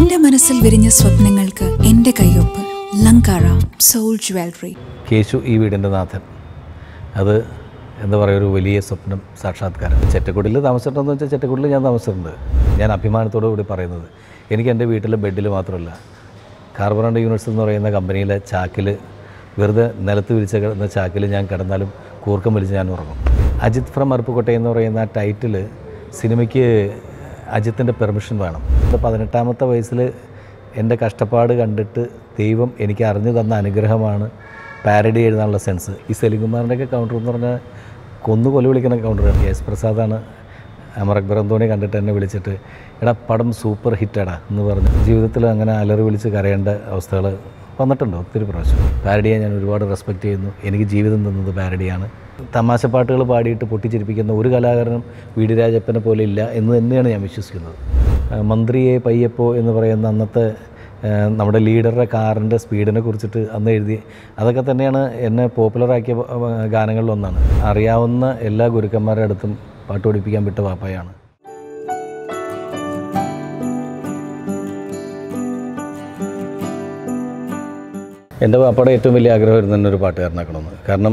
എന്റെ മനസ്സിൽ വിരിഞ്ഞ സ്വപ്നങ്ങൾക്ക് എന്റെ കയ്യൊപ്പ് ലങ്കാറ സോൾ ജ്വല്ലറി കേശു ഈ വീടിൻ്റെ നാഥൻ അത് എന്താ പറയുക ഒരു വലിയ സ്വപ്നം സാക്ഷാത്കാരം ചെറ്റക്കുടിൽ താമസിച്ചിട്ടുണ്ടെന്ന് വെച്ചാൽ ചെറ്റക്കുടിൽ ഞാൻ താമസിച്ചിട്ടുണ്ട് ഞാൻ അഭിമാനത്തോടു കൂടി പറയുന്നത് എനിക്ക് എൻ്റെ വീട്ടിലെ ബെഡിൽ മാത്രമല്ല കാർബൺ യൂണിവേഴ്സ് എന്ന് പറയുന്ന കമ്പനിയിലെ ചാക്കിൽ വെറുതെ നിലത്ത് വിരിച്ച കിടന്ന ചാക്കിൽ ഞാൻ കിടന്നാലും കൂർക്കം വലിച്ച് ഞാൻ ഉറങ്ങും അജിത് ഫ്രം അറുപ്പുകോട്ട എന്ന് പറയുന്ന ആ ടൈറ്റിൽ സിനിമയ്ക്ക് അജിത്തിൻ്റെ പെർമിഷൻ വേണം ഇത് പതിനെട്ടാമത്തെ വയസ്സിൽ എൻ്റെ കഷ്ടപ്പാട് കണ്ടിട്ട് ദൈവം എനിക്ക് അറിഞ്ഞു തന്ന അനുഗ്രഹമാണ് പാരഡി എഴുതാനുള്ള സെൻസ് ഈ സെലിംകുമാറിൻ്റെയൊക്കെ കൗണ്ടർ എന്ന് പറഞ്ഞാൽ കൊന്നു കൊല വിളിക്കുന്ന കൗണ്ടറാണ് എസ് പ്രസാദാണ് അമർ അക്ബർ അന്തോണി കണ്ടിട്ട് എന്നെ വിളിച്ചിട്ട് എടാ പടം സൂപ്പർ ഹിറ്റാടാ എന്ന് പറഞ്ഞു ജീവിതത്തിൽ അങ്ങനെ അലറി വിളിച്ച് കരയേണ്ട അവസ്ഥകൾ വന്നിട്ടുണ്ട് ഒത്തിരി പ്രാവശ്യം പാരഡിയെ ഞാൻ ഒരുപാട് റെസ്പെക്റ്റ് ചെയ്യുന്നു എനിക്ക് ജീവിതം തന്നത് പാരഡിയാണ് തമാശ പാട്ടുകൾ പാടിയിട്ട് പൊട്ടിച്ചിരിപ്പിക്കുന്ന ഒരു കലാകാരനും വി ഡി രാജപ്പനെ പോലെ ഇല്ല എന്ന് തന്നെയാണ് ഞാൻ വിശ്വസിക്കുന്നത് ആ, മന്ത്രിയെ പയ്യപ്പോ എന്ന് പറയുന്ന അന്നത്തെ ആ, നമ്മുടെ ലീഡറുടെ കാറിൻ്റെ സ്പീഡിനെ കുറിച്ചിട്ട് അന്ന് എഴുതി അതൊക്കെ തന്നെയാണ് എന്നെ പോപ്പുലറാക്കിയ ആ, ഗാനങ്ങളിലൊന്നാണ് അറിയാവുന്ന എല്ലാ ഗുരുക്കന്മാരുടെ അടുത്തും പാട്ട് പഠിപ്പിക്കാൻ വിട്ട വാപ്പയാണ് എൻ്റെ പാപ്പയുടെ ഏറ്റവും വലിയ ആഗ്രഹമായിരുന്നു എന്നെ ഒരു പാട്ടുകാരനാക്കണമെന്ന് കാരണം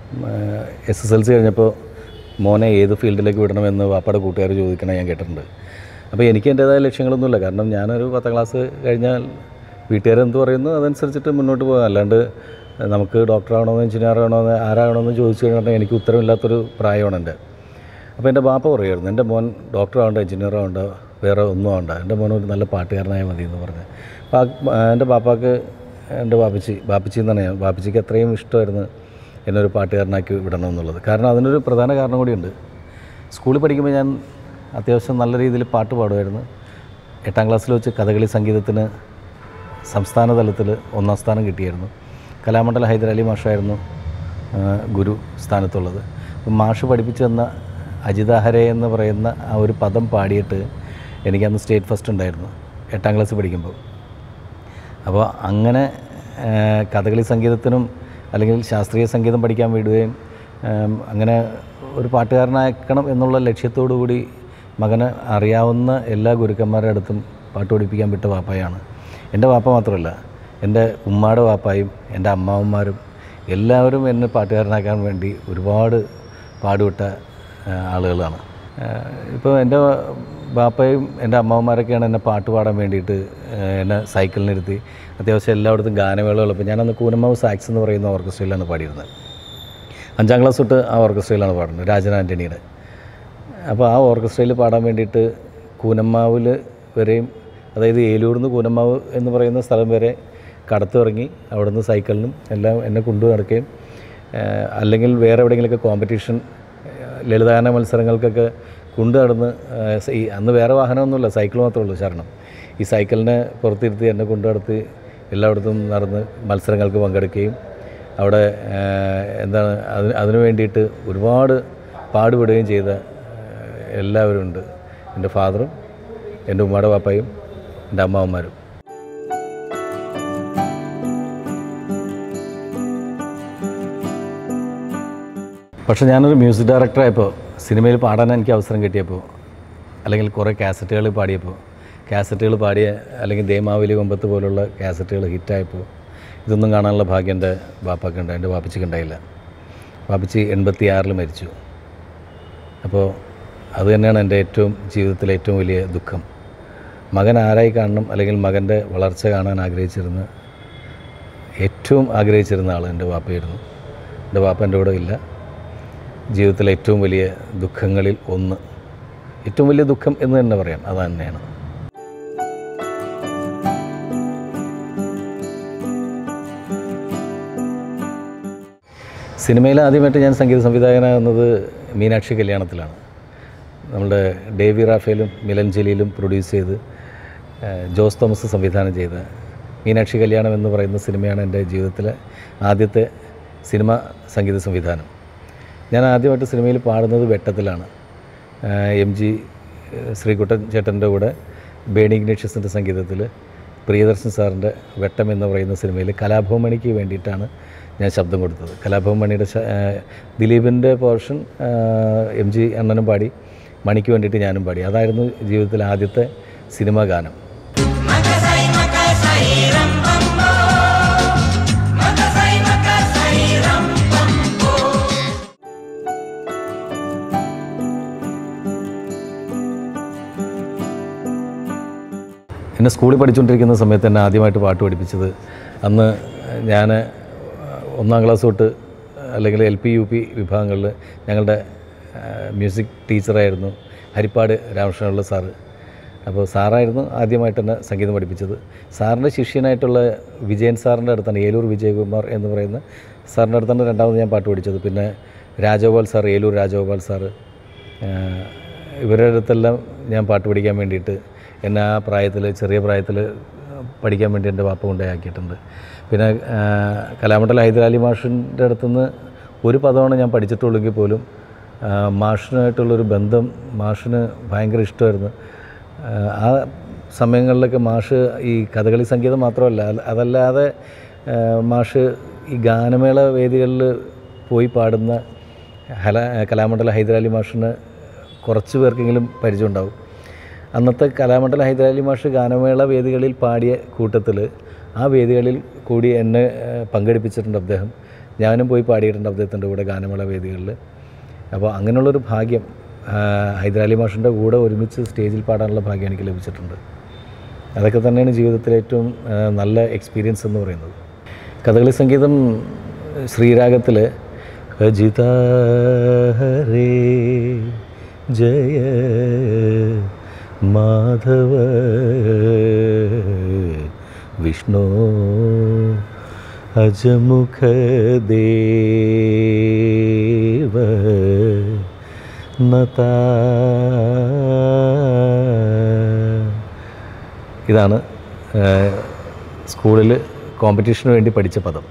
എസ് എസ് എൽ സി കഴിഞ്ഞപ്പോൾ മോനെ ഏത് ഫീൽഡിലേക്ക് വിടണമെന്ന് പാപ്പയുടെ കൂട്ടുകാർ ചോദിക്കണ ഞാൻ കേട്ടിട്ടുണ്ട് അപ്പോൾ എനിക്ക് എൻ്റേതായ ലക്ഷ്യങ്ങളൊന്നുമില്ല കാരണം ഞാനൊരു പത്താം ക്ലാസ് കഴിഞ്ഞാൽ വീട്ടുകാർ എന്ത് പറയുന്നു അതനുസരിച്ചിട്ട് മുന്നോട്ട് പോകാം അല്ലാണ്ട് നമുക്ക് ഡോക്ടറാകണമെന്ന് എഞ്ചിനീയർ ആകണമെന്ന് ആരാകണമെന്ന് ചോദിച്ചു കഴിഞ്ഞാൽ എനിക്ക് ഉത്തരമില്ലാത്തൊരു പ്രായമാണ് എൻ്റെ അപ്പോൾ എൻ്റെ ബാപ്പ പറയുമായിരുന്നു എൻ്റെ മോൻ ഡോക്ടർ ആവണ്ട എഞ്ചിനീയർ ആവണ്ട വേറെ ഒന്നും ആവണ്ട എൻ്റെ മോൻ ഒരു നല്ല പാട്ടുകാരനായാൽ മതി എന്ന് പറഞ്ഞ് അപ്പോൾ ആ- എൻ്റെ ബാപ്പാക്ക് എൻ്റെ ബാപ്പച്ചി ബാപ്പച്ചി എന്നാണ് ഞാൻ ബാപ്പച്ചിക്ക് അത്രയും ഇഷ്ടമായിരുന്നു എന്നെ ഒരു പാട്ടുകാരനാക്കി വിടണം എന്നുള്ളത് കാരണം അതിനൊരു പ്രധാന കാരണം കൂടിയുണ്ട് സ്കൂളിൽ പഠിക്കുമ്പോൾ ഞാൻ അത്യാവശ്യം നല്ല രീതിയിൽ പാട്ട് പാടുമായിരുന്നു എട്ടാം ക്ലാസ്സിൽ വെച്ച് കഥകളി സംഗീതത്തിന് സംസ്ഥാന തലത്തിൽ ഒന്നാം സ്ഥാനം കിട്ടിയായിരുന്നു കലാമണ്ഡലം ഹൈദരാലി മാഷായിരുന്നു ആ, ഗുരു സ്ഥാനത്തുള്ളത് അപ്പം മാഷ് പഠിപ്പിച്ചു തന്ന അജിതാഹരെ എന്ന് പറയുന്ന ആ ഒരു പദം പാടിയിട്ട് എനിക്കന്ന് സ്റ്റേറ്റ് ഫസ്റ്റ് ഉണ്ടായിരുന്നു എട്ടാം ക്ലാസ് പഠിക്കുമ്പോൾ അപ്പോൾ അങ്ങനെ ആ, കഥകളി സംഗീതത്തിനും അല്ലെങ്കിൽ ശാസ്ത്രീയ സംഗീതം പഠിക്കാൻ വിടുകയും ആം, അങ്ങനെ ഒരു പാട്ടുകാരനാക്കണം എന്നുള്ള ലക്ഷ്യത്തോടു കൂടി മകന് അറിയാവുന്ന എല്ലാ ഗുരുക്കന്മാരുടെ അടുത്തും പാട്ട് പഠിപ്പിക്കാൻ വിട്ട വാപ്പയാണ് എൻ്റെ വാപ്പ മാത്രമല്ല എൻ്റെ ഉമ്മാടെ വാപ്പായും എൻ്റെ അമ്മാവന്മാരും എല്ലാവരും എന്നെ പാട്ടുകാരനാക്കാൻ വേണ്ടി ഒരുപാട് പാടുവിട്ട ആ, ആളുകളാണ് ഇപ്പോൾ എൻ്റെ ബാപ്പയും എൻ്റെ അമ്മാവന്മാരൊക്കെയാണ് എന്നെ പാട്ട് പാടാൻ വേണ്ടിയിട്ട് ആ, എന്നെ സൈക്കിളിനിരുത്തി അത്യാവശ്യം എല്ലായിടത്തും ഗാനമേളകളപ്പോൾ ഞാനന്ന് കൂനമാവ് സാക്സ് എന്ന് പറയുന്ന ഓർക്കസ്ട്രയിലാണ് പാടിയിരുന്നത് അഞ്ചാം ക്ലാസ് തൊട്ട് ആ ഓർക്കസ്ട്രയിലാണ് പാടുന്നത് രാജൻ ആൻ്റണിയുടെ അപ്പോൾ ആ ഓർക്കസ്ട്രയിൽ പാടാൻ വേണ്ടിയിട്ട് കൂനമ്മാവിൽ വരെയും അതായത് ഏലൂർ നിന്ന് കൂനമ്മാവ് എന്ന് പറയുന്ന സ്ഥലം വരെ കടത്തിറങ്ങി അവിടെ നിന്ന് സൈക്കിളിനും എല്ലാം എന്നെ കൊണ്ടു നടക്കുകയും ഏഹ്, അല്ലെങ്കിൽ വേറെ എവിടെയെങ്കിലുമൊക്കെ കോമ്പറ്റീഷൻ ലളിതഗാന മത്സരങ്ങൾക്കൊക്കെ കൊണ്ടു നടന്ന് ഏഹ്, സ- ഈ അന്ന് വേറെ വാഹനമൊന്നുമില്ല സൈക്കിൾ മാത്രമേ ഉള്ളൂ ശരണം ഈ സൈക്കിളിനെ പുറത്തിരുത്തി എന്നെ കൊണ്ടു നടത്തി എല്ലായിടത്തും നടന്ന് മത്സരങ്ങൾക്ക് പങ്കെടുക്കുകയും അവിടെ ഏഹ്, എന്താണ് അതിന് അതിനു വേണ്ടിയിട്ട് ഒരുപാട് പാടുപെടുകയും ചെയ്ത ഏഹ്, എല്ലാവരും ഉണ്ട് എൻ്റെ ഫാദറും എൻ്റെ ഉമ്മയുടെ പാപ്പയും എൻ്റെ അമ്മാവന്മാരും പക്ഷേ ഞാനൊരു മ്യൂസിക് ഡയറക്ടറായപ്പോൾ സിനിമയിൽ പാടാൻ എനിക്ക് അവസരം കിട്ടിയപ്പോൾ അല്ലെങ്കിൽ കുറേ കാസറ്റുകൾ പാടിയപ്പോൾ കാസറ്റുകൾ പാടിയ അല്ലെങ്കിൽ ദേമാവലി കൊമ്പത്ത് പോലുള്ള കാസറ്റുകൾ ഹിറ്റായപ്പോൾ ഇതൊന്നും കാണാനുള്ള ഭാഗ്യം എൻ്റെ ബാപ്പാക്കുണ്ട് എൻ്റെ ബാപ്പച്ചിക്ക് ഉണ്ടായില്ല ബാപ്പച്ചി എൺപത്തി ആറിൽ മരിച്ചു അപ്പോൾ അത് തന്നെയാണ് എൻ്റെ ഏറ്റവും ജീവിതത്തിലെ ഏറ്റവും വലിയ ദുഃഖം മകൻ ആരായി കാണണം അല്ലെങ്കിൽ മകൻ്റെ വളർച്ച കാണാൻ ആഗ്രഹിച്ചിരുന്ന ഏറ്റവും ആഗ്രഹിച്ചിരുന്ന ആൾ എൻ്റെ വാപ്പയായിരുന്നു എൻ്റെ വാപ്പ എൻ്റെ കൂടെ ഇല്ല ജീവിതത്തിലെ ഏറ്റവും വലിയ ദുഃഖങ്ങളിൽ ഒന്ന് ഏറ്റവും വലിയ ദുഃഖം എന്ന് തന്നെ പറയാം അത് തന്നെയാണ് സിനിമയിൽ ആദ്യമായിട്ട് ഞാൻ സംഗീത സംവിധായകനാകുന്നത് മീനാക്ഷി കല്യാണത്തിലാണ് നമ്മുടെ ഡേവി റാഫേലും മിലൻ ജലീലും പ്രൊഡ്യൂസ് ചെയ്ത് ഏഹ്, ജോസ് തോമസ് സംവിധാനം ചെയ്ത മീനാക്ഷി കല്യാണം എന്ന് പറയുന്ന സിനിമയാണ് എൻ്റെ ജീവിതത്തിലെ ആദ്യത്തെ സിനിമ സംഗീത സംവിധാനം ഞാൻ ആദ്യമായിട്ട് സിനിമയിൽ പാടുന്നത് വെട്ടത്തിലാണ് ഏഹ്, എം ജി ഏഹ്, ശ്രീകുട്ടൻ ചേട്ടൻ്റെ കൂടെ ബേണി ഇഗ്നേഷ്യസിൻ്റെ സംഗീതത്തിൽ പ്രിയദർശൻ സാറിൻ്റെ വെട്ടം എന്ന് പറയുന്ന സിനിമയിൽ കലാഭവമണിക്ക് വേണ്ടിയിട്ടാണ് ഞാൻ ശബ്ദം കൊടുത്തത് കലാഭവമണിയുടെ ശ- ഏഹ്, ദിലീപിൻ്റെ പോർഷൻ എം ജി അണ്ണനും പാടി മണിക്ക് വേണ്ടിയിട്ട് ഞാനും പാടി അതായിരുന്നു ജീവിതത്തിലെ ആദ്യത്തെ സിനിമാ ഗാനം മകര എന്നെ സ്കൂളിൽ പഠിച്ചുകൊണ്ടിരിക്കുന്ന സമയത്ത് എന്നെ ആദ്യമായിട്ട് പാട്ട് പഠിപ്പിച്ചത് അന്ന് ഞാൻ ഒന്നാം ക്ലാസ് തൊട്ട് അല്ലെങ്കിൽ എൽ പി യു പി വിഭാഗങ്ങളിൽ ഞങ്ങളുടെ മ്യൂസിക് ടീച്ചറായിരുന്നു ഹരിപ്പാട് രാമകൃഷ്ണപിള്ള സാറ് അപ്പോൾ സാറായിരുന്നു ആദ്യമായിട്ട് എന്നെ സംഗീതം പഠിപ്പിച്ചത് സാറിൻ്റെ ശിഷ്യനായിട്ടുള്ള വിജയൻ സാറിൻ്റെ അടുത്താണ് ഏലൂർ വിജയകുമാർ എന്ന് പറയുന്ന സാറിൻ്റെ അടുത്താണ് രണ്ടാമത് ഞാൻ പാട്ട് പഠിച്ചത് പിന്നെ രാജഗോപാൽ സാർ ഏലൂർ രാജഗോപാൽ സാറ് ആഹ് ഇവരുടെ അടുത്തെല്ലാം ഞാൻ പാട്ട് പഠിക്കാൻ വേണ്ടിയിട്ട് എന്നെ ആ പ്രായത്തിൽ ചെറിയ പ്രായത്തിൽ പഠിക്കാൻ വേണ്ടി എൻ്റെ വാപ്പ കൊണ്ടാക്കിയിട്ടുണ്ട് പിന്നെ ആഹ് കലാമണ്ഡലം ഹൈദരാലി മാഷിൻ്റെ അടുത്തുനിന്ന് ഒരു പദമാണ് ഞാൻ പഠിച്ചിട്ടുള്ളെങ്കിൽ പോലും ആഹ് മാഷിനായിട്ടുള്ളൊരു ബന്ധം മാഷിന് ഭയങ്കര ഇഷ്ടമായിരുന്നു ആഹ് ആ സമയങ്ങളിലൊക്കെ മാഷ് ഈ കഥകളി സംഗീതം മാത്രമല്ല അത് അതല്ലാതെ ആഹ് മാഷ് ഈ ഗാനമേള വേദികളിൽ പോയി പാടുന്ന ഹല കലാമണ്ഡല ഹൈദരാലി മാഷിന് കുറച്ച് പേർക്കെങ്കിലും പരിചയമുണ്ടാവും അന്നത്തെ കലാമണ്ഡല ഹൈദരാലി മാഷ് ഗാനമേള വേദികളിൽ പാടിയ കൂട്ടത്തിൽ ആ വേദികളിൽ കൂടി എന്നെ ഏഹ്, പങ്കെടുപ്പിച്ചിട്ടുണ്ട് അദ്ദേഹം ഞാനും പോയി പാടിയിട്ടുണ്ട് അദ്ദേഹത്തിൻ്റെ കൂടെ ഗാനമേള വേദികളിൽ അപ്പോൾ അങ്ങനെയുള്ളൊരു ഭാഗ്യം ആ, ഹൈദരാലി മാഷിൻ്റെ കൂടെ ഒരുമിച്ച് സ്റ്റേജിൽ പാടാനുള്ള ഭാഗ്യം എനിക്ക് ലഭിച്ചിട്ടുണ്ട് അതൊക്കെ തന്നെയാണ് ജീവിതത്തിലെ ഏറ്റവും ആ, നല്ല എക്സ്പീരിയൻസ് എന്ന് പറയുന്നത് കഥകളി സംഗീതം ശ്രീരാഗത്തിൽ അജിത ഹരേ ജയ മാധവ വിഷ്ണു അജമുഖ ദേവ നതാ ഇതാണ് സ്കൂളിൽ കോമ്പറ്റീഷന് വേണ്ടി പഠിച്ച പദം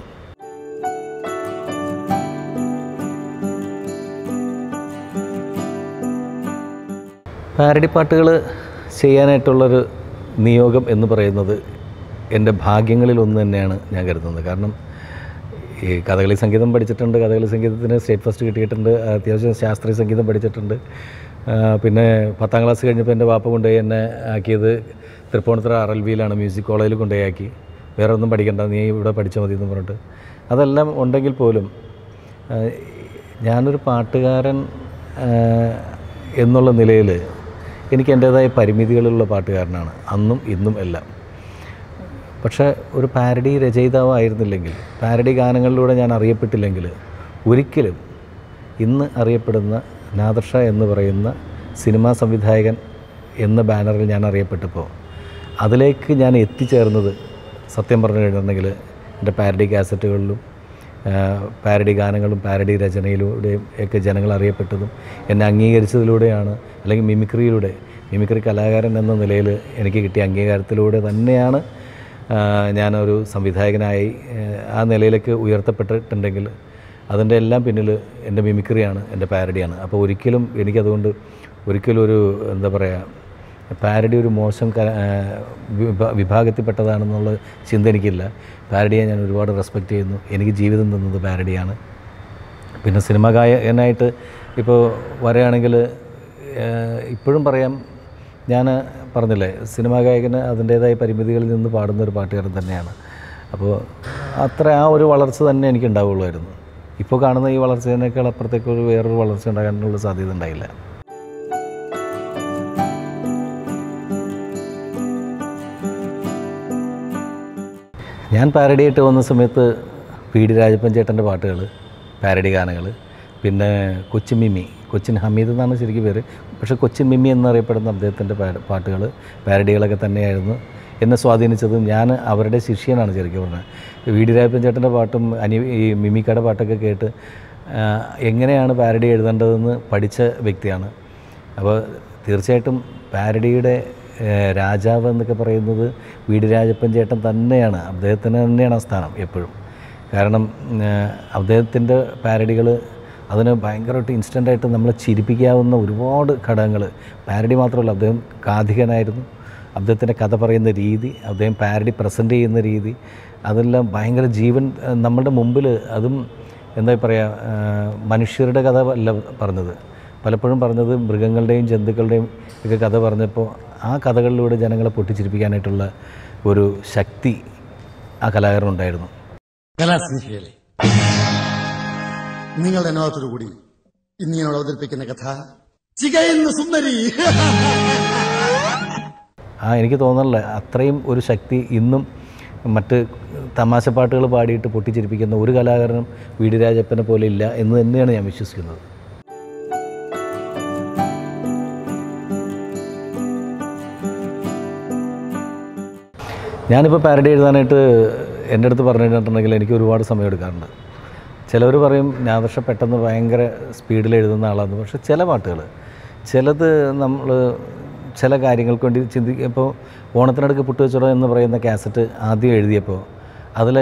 പാരഡി പാട്ടുകൾ ചെയ്യാനായിട്ടുള്ളൊരു നിയോഗം എന്ന് പറയുന്നത് എൻ്റെ ഭാഗ്യങ്ങളിൽ ഒന്ന് തന്നെയാണ് ഞാൻ കരുതുന്നത് കാരണം ഈ കഥകളി സംഗീതം പഠിച്ചിട്ടുണ്ട് കഥകളി സംഗീതത്തിന് സ്റ്റേറ്റ് ഫസ്റ്റ് കിട്ടിയിട്ടുണ്ട് അത്യാവശ്യം ശാസ്ത്രീയ സംഗീതം പഠിച്ചിട്ടുണ്ട് ആ, പിന്നെ പത്താം ക്ലാസ് കഴിഞ്ഞപ്പോൾ എൻ്റെ വാപ്പ കൊണ്ടുപോയി എന്നെ ആക്കിയത് തൃപ്പൂണിത്തുറ ആർ എൽ വിയിലാണ് മ്യൂസിക് കോളേജിൽ കൊണ്ടുപോയി ആക്കി വേറെ ഒന്നും പഠിക്കണ്ട നീ ഇവിടെ പഠിച്ചാൽ മതി എന്ന് പറഞ്ഞിട്ട് അതെല്ലാം ഉണ്ടെങ്കിൽ പോലും ആ, ഞാനൊരു പാട്ടുകാരൻ ആ, എന്നുള്ള നിലയിൽ എനിക്ക് എൻ്റേതായ പരിമിതികളുള്ള പാട്ടുകാരനാണ് അന്നും ഇന്നും എല്ലാം പക്ഷേ ഒരു പാരഡി രചയിതാവായിരുന്നില്ലെങ്കിൽ പാരഡി ഗാനങ്ങളിലൂടെ ഞാൻ അറിയപ്പെട്ടില്ലെങ്കിൽ ഒരിക്കലും ഇന്ന് അറിയപ്പെടുന്ന നാദർഷ എന്ന് പറയുന്ന സിനിമാ സംവിധായകൻ എന്ന ബാനറിൽ ഞാൻ അറിയപ്പെട്ടപ്പോൾ അതിലേക്ക് ഞാൻ എത്തിച്ചേർന്നത് സത്യം പറഞ്ഞു കഴിഞ്ഞിട്ടുണ്ടെങ്കിൽ എൻ്റെ പാരഡി കാസറ്റുകളിലും പാരഡി ഗാനങ്ങളും പാരഡി രചനയിലൂടെയും ഒക്കെ ജനങ്ങൾ അറിയപ്പെട്ടതും എന്നെ അംഗീകരിച്ചതിലൂടെയാണ് അല്ലെങ്കിൽ മിമിക്രിയിലൂടെ മിമിക്രി കലാകാരൻ എന്ന നിലയിൽ എനിക്ക് കിട്ടിയ അംഗീകാരത്തിലൂടെ തന്നെയാണ് ആ, ഞാനൊരു സംവിധായകനായി ആ, ആ നിലയിലേക്ക് ഉയർത്തപ്പെട്ടിട്ടുണ്ടെങ്കിൽ അതിൻ്റെ എല്ലാം പിന്നിൽ എൻ്റെ മിമിക്രിയാണ് എൻ്റെ പാരഡിയാണ് അപ്പോൾ ഒരിക്കലും എനിക്കതുകൊണ്ട് ഒരിക്കലും ഒരു എന്താ പറയുക പാരഡി ഒരു മോശം ക ആ, വിഭാ വിഭാഗത്തിൽപ്പെട്ടതാണെന്നുള്ള ചിന്ത എനിക്കില്ല പാരഡിയെ ഞാൻ ഒരുപാട് റെസ്പെക്റ്റ് ചെയ്യുന്നു എനിക്ക് ജീവിതം തന്നത് പാരഡിയാണ് പിന്നെ സിനിമ ഗായകനായിട്ട് ഇപ്പോൾ പറയുകയാണെങ്കിൽ ഇപ്പോഴും പറയാം ഞാൻ പറഞ്ഞില്ലേ സിനിമാ ഗായകന് അതിൻ്റേതായ പരിമിതികളിൽ നിന്ന് പാടുന്ന ഒരു പാട്ടുകാരൻ തന്നെയാണ് അപ്പോൾ അത്ര ആ ഒരു വളർച്ച തന്നെ എനിക്ക് ഉണ്ടാവുള്ളായിരുന്നു ഇപ്പോൾ കാണുന്ന ഈ വളർച്ചതിനേക്കാൾ അപ്പുറത്തേക്ക് ഒരു വേറൊരു വളർച്ച ഉണ്ടാകാനുള്ള സാധ്യത ഉണ്ടായില്ല ഞാൻ പാരഡി ആയിട്ട് വന്ന സമയത്ത് പി ഡി രാജപ്പൻ ചേട്ടൻ്റെ പാട്ടുകൾ പാരഡി ഗാനങ്ങൾ പിന്നെ കൊച്ചിൻ മിമി കൊച്ചിൻ ഹമീദ് എന്നാണ് ശരിക്കും പേര് പക്ഷേ കൊച്ചിൻ മിമി എന്നറിയപ്പെടുന്ന അദ്ദേഹത്തിൻ്റെ പാട്ടുകൾ പാരഡികളൊക്കെ തന്നെയായിരുന്നു എന്നെ സ്വാധീനിച്ചതും ഞാൻ അവരുടെ ശിഷ്യനാണ് ശരിക്കും പറഞ്ഞത് വി ഡി രാജപ്പൻ ചേട്ടൻ്റെ പാട്ടും അനി ഈ മിമിക്കയുടെ പാട്ടൊക്കെ കേട്ട് ആ, എങ്ങനെയാണ് പാരഡി എഴുതേണ്ടതെന്ന് പഠിച്ച വ്യക്തിയാണ് അപ്പോൾ തീർച്ചയായിട്ടും പാരഡിയുടെ ഏഹ്, രാജാവ് എന്നൊക്കെ പറയുന്നത് വി ഡി രാജപ്പൻ ചേട്ടൻ തന്നെയാണ് അദ്ദേഹത്തിന് തന്നെയാണ് ആ സ്ഥാനം എപ്പോഴും കാരണം ഏഹ്, അദ്ദേഹത്തിൻ്റെ പാരഡികൾ അതിന് ഭയങ്കരമായിട്ട് ഇൻസ്റ്റൻ്റായിട്ട് നമ്മളെ ചിരിപ്പിക്കാവുന്ന ഒരുപാട് ഘടകങ്ങൾ പാരഡി മാത്രമല്ല അദ്ദേഹം കാഥികനായിരുന്നു അദ്ദേഹത്തിൻ്റെ കഥ പറയുന്ന രീതി അദ്ദേഹം പാരഡി പ്രസൻറ്റ് ചെയ്യുന്ന രീതി അതെല്ലാം ഭയങ്കര ജീവൻ ഏഹ്, നമ്മുടെ മുമ്പിൽ അതും എന്താ പറയുക ഏഹ്, മനുഷ്യരുടെ കഥ അല്ല പറഞ്ഞത് പലപ്പോഴും പറഞ്ഞത് മൃഗങ്ങളുടെയും ജന്തുക്കളുടെയും ഒക്കെ കഥ പറഞ്ഞപ്പോൾ ആ കഥകളിലൂടെ ജനങ്ങളെ പൊട്ടിച്ചിരിപ്പിക്കാനായിട്ടുള്ള ഒരു ശക്തി ആ കലാകാരനുണ്ടായിരുന്നു കലാസ്നേഹികളെ നിങ്ങളുടെ അനുഭവത്തോടു കൂടി ഇന്ന് ഞാനോട് അവതരിപ്പിക്കുന്ന കഥ ചികയുന്ന സുന്ദരി ആ എനിക്ക് തോന്നുന്നില്ല അത്രയും ഒരു ശക്തി ഇന്നും മറ്റ് തമാശ പാട്ടുകൾ പാടിയിട്ട് പൊട്ടിച്ചിരിപ്പിക്കുന്ന ഒരു കലാകാരനും വി ഡി രാജപ്പനെ പോലെ ഇല്ല എന്ന് തന്നെയാണ് ഞാൻ വിശ്വസിക്കുന്നത് ഞാനിപ്പോൾ പാരഡി എഴുതാനായിട്ട് എൻ്റെ അടുത്ത് പറഞ്ഞിട്ടുണ്ടെങ്കിൽ എനിക്ക് ഒരുപാട് സമയം എടുക്കാറുണ്ട് ചിലവർ പറയും ഞാൻ പക്ഷെ പെട്ടെന്ന് ഭയങ്കര സ്പീഡിൽ എഴുതുന്ന ആളാണ് പക്ഷെ ചില പാട്ടുകൾ ചിലത് നമ്മൾ ചില കാര്യങ്ങൾക്ക് വേണ്ടി ചിന്തിക്കുക ഇപ്പോൾ ഓണത്തിനടുക്ക് പുട്ടുവെച്ചുട എന്ന് പറയുന്ന കാസറ്റ് ആദ്യം എഴുതിയപ്പോൾ അതിൽ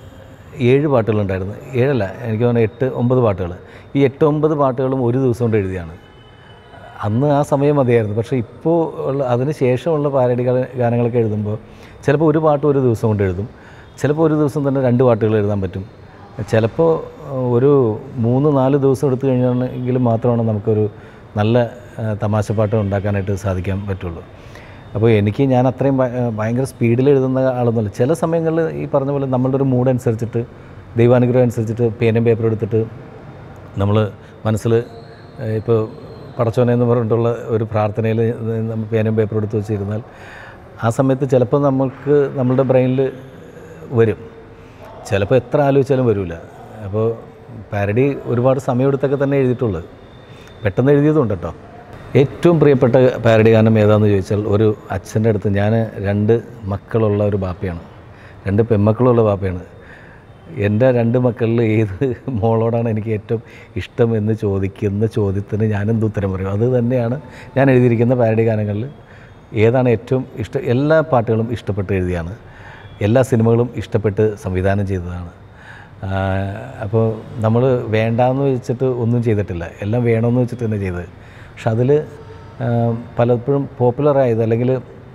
ഏഴ് പാട്ടുകളുണ്ടായിരുന്നു ഏഴല്ല എനിക്ക് തോന്നുന്നു എട്ട് ഒമ്പത് പാട്ടുകൾ ഈ എട്ട് ഒമ്പത് പാട്ടുകളും ഒരു ദിവസം കൊണ്ട് എഴുതിയാണ് അന്ന് ആ സമയം മതിയായിരുന്നു പക്ഷേ ഇപ്പോൾ ഉള്ള അതിന് ശേഷമുള്ള പാരഡി ഗാന- ഗാനങ്ങളൊക്കെ എഴുതുമ്പോൾ ചിലപ്പോൾ ഒരു പാട്ട് ഒരു ദിവസം കൊണ്ട് എഴുതും ചിലപ്പോൾ ഒരു ദിവസം തന്നെ രണ്ട് പാട്ടുകൾ എഴുതാൻ പറ്റും ചിലപ്പോൾ ഒരു മൂന്ന് നാല് ദിവസം എടുത്തു കഴിഞ്ഞാണെങ്കിൽ മാത്രമാണ് നമുക്കൊരു നല്ല ആ, തമാശപ്പാട്ട് ഉണ്ടാക്കാനായിട്ട് സാധിക്കാൻ പറ്റുള്ളൂ അപ്പോൾ എനിക്ക് ഞാൻ അത്രയും ഭ- ഭയങ്കര സ്പീഡിൽ എഴുതുന്ന ആളൊന്നുമല്ല ചില സമയങ്ങളിൽ ഈ പറഞ്ഞ പോലെ നമ്മളുടെ ഒരു മൂഡ് അനുസരിച്ചിട്ട് ദൈവാനുഗ്രഹം അനുസരിച്ചിട്ട് പേനും പേപ്പറും എടുത്തിട്ട് നമ്മൾ മനസ്സിൽ ഇപ്പോൾ പടച്ചോനെ എന്ന് പറഞ്ഞിട്ടുള്ള ഒരു പ്രാർത്ഥനയിൽ നമ്മൾ പേനും പേപ്പറും എടുത്ത് വെച്ചിരുന്നാൽ ആ സമയത്ത് ചിലപ്പോൾ നമുക്ക് നമ്മളുടെ ബ്രെയിനിൽ വരും ചിലപ്പോൾ എത്ര ആലോചിച്ചാലും വരില്ല അപ്പോൾ പാരഡി ഒരുപാട് സമയമെടുത്തൊക്കെ തന്നെ എഴുതിയിട്ടുള്ളത് പെട്ടെന്ന് എഴുതിയതുണ്ട് കേട്ടോ ഏറ്റവും പ്രിയപ്പെട്ട പാരഡി ഗാനം ഏതാണെന്ന് ചോദിച്ചാൽ ഒരു അച്ഛൻ്റെ അടുത്ത് ഞാൻ രണ്ട് മക്കളുള്ള ഒരു ബാപ്പയാണ് രണ്ട് പെൺമക്കളുള്ള ബാപ്പയാണ് എൻ്റെ രണ്ട് മക്കളിൽ ഏത് മോളോടാണ് എനിക്ക് ഏറ്റവും ഇഷ്ടം എന്ന് ചോദിക്കുന്ന ചോദ്യത്തിന് ഞാനെന്ത് ഉത്തരം പറയും അത് തന്നെയാണ് ഞാൻ എഴുതിയിരിക്കുന്ന പാരഡി ഗാനങ്ങളിൽ ഏതാണ് ഏറ്റവും ഇഷ്ട എല്ലാ പാട്ടുകളും ഇഷ്ടപ്പെട്ട് എഴുതിയാണ് എല്ലാ സിനിമകളും ഇഷ്ടപ്പെട്ട് സംവിധാനം ചെയ്തതാണ് അപ്പോൾ നമ്മൾ വേണ്ടാന്ന് വെച്ചിട്ട് ഒന്നും ചെയ്തിട്ടില്ല എല്ലാം വേണമെന്ന് വെച്ചിട്ട് തന്നെ ചെയ്തത് പക്ഷെ അതിൽ പലപ്പോഴും പോപ്പുലറായത് അല്ലെങ്കിൽ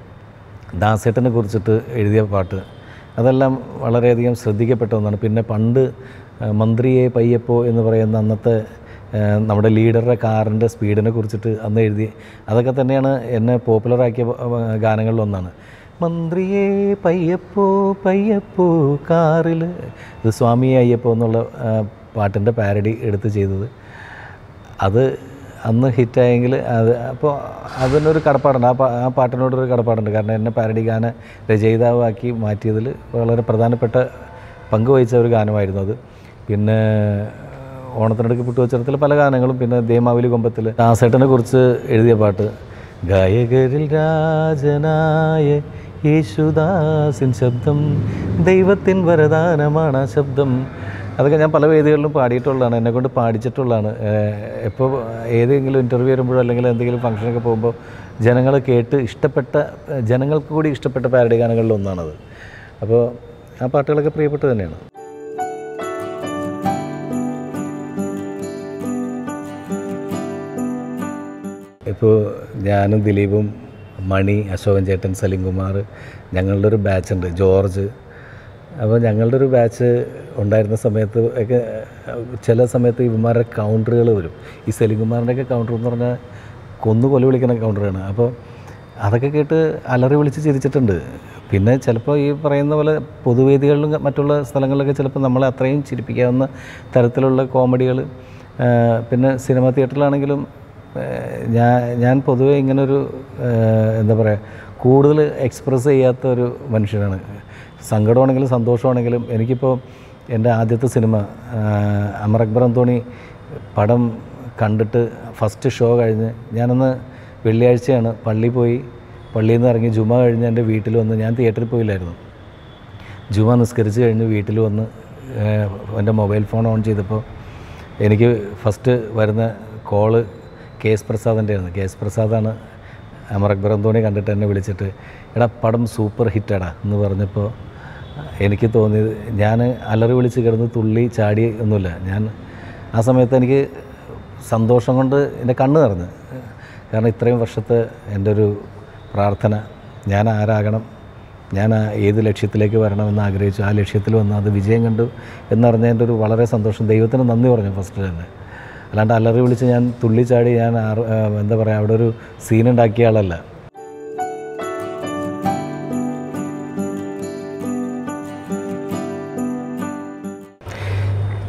ദാസേട്ടനെ കുറിച്ചിട്ട് എഴുതിയ പാട്ട് അതെല്ലാം വളരെയധികം ശ്രദ്ധിക്കപ്പെട്ട ഒന്നാണ് പിന്നെ പണ്ട് ആ, മന്ത്രിയെ പയ്യപ്പോ എന്ന് പറയുന്ന അന്നത്തെ ആ, നമ്മുടെ ലീഡറുടെ കാറിൻ്റെ സ്പീഡിനെ കുറിച്ചിട്ട് അന്ന് എഴുതി അതൊക്കെ തന്നെയാണ് എന്നെ പോപ്പുലറാക്കിയ ആ, ഗാനങ്ങളിലൊന്നാണ് മന്ത്രിയെ പയ്യപ്പോ പയ്യപ്പോ കാറിൽ ഇത് സ്വാമി അയ്യപ്പോ എന്നുള്ള ആ, പാട്ടിൻ്റെ പാരഡി എടുത്ത് ചെയ്തത് അത് അന്ന് ഹിറ്റായെങ്കിൽ അത് അപ്പോൾ അതിനൊരു കടപ്പാടുണ്ട് ആ പാ ആ പാട്ടിനോടൊരു കടപ്പാടുണ്ട് കാരണം എന്നെ പാരഡി ഗാന രചയിതാവാക്കി മാറ്റിയതിൽ വളരെ പ്രധാനപ്പെട്ട പങ്ക് വഹിച്ച ഒരു ഗാനമായിരുന്നു അത് പിന്നെ ഓണത്തിനടുക്ക് പുട്ടുവച്ചരത്തിൽ പല ഗാനങ്ങളും പിന്നെ ദേമാവലി കൊമ്പത്തിൽ ദാസേട്ടനെ കുറിച്ച് എഴുതിയ പാട്ട് ഗായകരിൽ രാജനായ യേശുദാസിൻ ശബ്ദം ദൈവത്തിൻ വരദാനമാണ് ആ ശബ്ദം അതൊക്കെ ഞാൻ പല വേദികളിലും പാടിയിട്ടുള്ളതാണ് എന്നെ കൊണ്ട് പാടിച്ചിട്ടുള്ളതാണ് എപ്പോൾ ഏതെങ്കിലും ഇൻ്റർവ്യൂ വരുമ്പോഴോ അല്ലെങ്കിൽ എന്തെങ്കിലും ഫംഗ്ഷനൊക്കെ പോകുമ്പോൾ ജനങ്ങൾ കേട്ട് ഇഷ്ടപ്പെട്ട ഏഹ് ജനങ്ങൾക്ക് കൂടി ഇഷ്ടപ്പെട്ട പാരഡി ഗാനങ്ങളിൽ ഒന്നാണത് അപ്പോൾ ആ പാട്ടുകളൊക്കെ പ്രിയപ്പെട്ട തന്നെയാണ് ഇപ്പോൾ ഞാനും ദിലീപും മണി അശോകൻ ചേട്ടൻ സലീം കുമാർ ഞങ്ങളുടെ ഒരു ബാച്ചുണ്ട് ജോർജ് അപ്പോൾ ഞങ്ങളുടെ ഒരു ബാച്ച് ഉണ്ടായിരുന്ന സമയത്ത് ഒക്കെ ചില സമയത്ത് ഇവന്മാരുടെ കൗണ്ടറുകൾ വരും ഈ സലീം കുമാറിൻ്റെയൊക്കെ കൗണ്ടർ എന്ന് പറഞ്ഞാൽ കൊന്നു കൊല വിളിക്കുന്ന കൗണ്ടറാണ് അപ്പോൾ അതൊക്കെ കേട്ട് അലറി വിളിച്ച് ചിരിച്ചിട്ടുണ്ട് പിന്നെ ചിലപ്പോൾ ഈ പറയുന്ന പോലെ പൊതുവേദികളിലും മറ്റുള്ള സ്ഥലങ്ങളിലൊക്കെ ചിലപ്പോൾ നമ്മളെ അത്രയും ചിരിപ്പിക്കാവുന്ന തരത്തിലുള്ള കോമഡികൾ പിന്നെ സിനിമ തിയേറ്ററിലാണെങ്കിലും ഏഹ് ഞാൻ ഞാൻ പൊതുവേ ഇങ്ങനൊരു ഏഹ് എന്താ പറയുക കൂടുതൽ എക്സ്പ്രസ് ചെയ്യാത്ത ഒരു മനുഷ്യനാണ് സങ്കടമാണെങ്കിലും സന്തോഷമാണെങ്കിലും എനിക്കിപ്പോൾ എൻ്റെ ആദ്യത്തെ സിനിമ ആഹ് അമർ അക്ബർ അന്തോണി പടം കണ്ടിട്ട് ഫസ്റ്റ് ഷോ കഴിഞ്ഞ് ഞാനന്ന് വെള്ളിയാഴ്ചയാണ് പള്ളി പോയി പള്ളിയിൽ നിന്ന് ഇറങ്ങി ജുമ കഴിഞ്ഞ് എൻ്റെ വീട്ടിൽ വന്ന് ഞാൻ തിയേറ്ററിൽ പോയില്ലായിരുന്നു ജുമ നിസ്കരിച്ച് കഴിഞ്ഞ് വീട്ടിൽ വന്ന് ഏഹ് എൻ്റെ മൊബൈൽ ഫോൺ ഓൺ ചെയ്തപ്പോൾ എനിക്ക് ഫസ്റ്റ് വരുന്ന കോള് കെ എസ് പ്രസാദിൻ്റെ ആയിരുന്നു കെ എസ് പ്രസാദാണ് അമർ അക്ബർ അന്തോണി കണ്ടിട്ട് എന്നെ വിളിച്ചിട്ട് എടാ പടം സൂപ്പർ ഹിറ്റടാ എന്ന് പറഞ്ഞപ്പോൾ എനിക്ക് തോന്നിയത് ഞാൻ അലറി വിളിച്ച് കിടന്ന് തുള്ളി ചാടി ഒന്നുമില്ല ഞാൻ ആ സമയത്ത് എനിക്ക് സന്തോഷം കൊണ്ട് എൻ്റെ കണ്ണ് നിറഞ്ഞ് കാരണം ഇത്രയും വർഷത്തെ എൻ്റെ ഒരു പ്രാർത്ഥന ഞാൻ ആരാകണം ഞാൻ ആ ഏത് ലക്ഷ്യത്തിലേക്ക് വരണമെന്ന് ആഗ്രഹിച്ചു ആ ലക്ഷ്യത്തിൽ വന്ന് അത് വിജയം കണ്ടു എന്നറിഞ്ഞതിൻ്റെ ഒരു വളരെ സന്തോഷം ദൈവത്തിന് നന്ദി പറഞ്ഞു ഫസ്റ്റ് തന്നെ അല്ലാണ്ട് അലറി വിളിച്ച് ഞാൻ തുള്ളിച്ചാടി ഞാൻ ആറ്- ആ, എന്താ പറയുക അവിടെ ഒരു സീനുണ്ടാക്കിയ ആളല്ല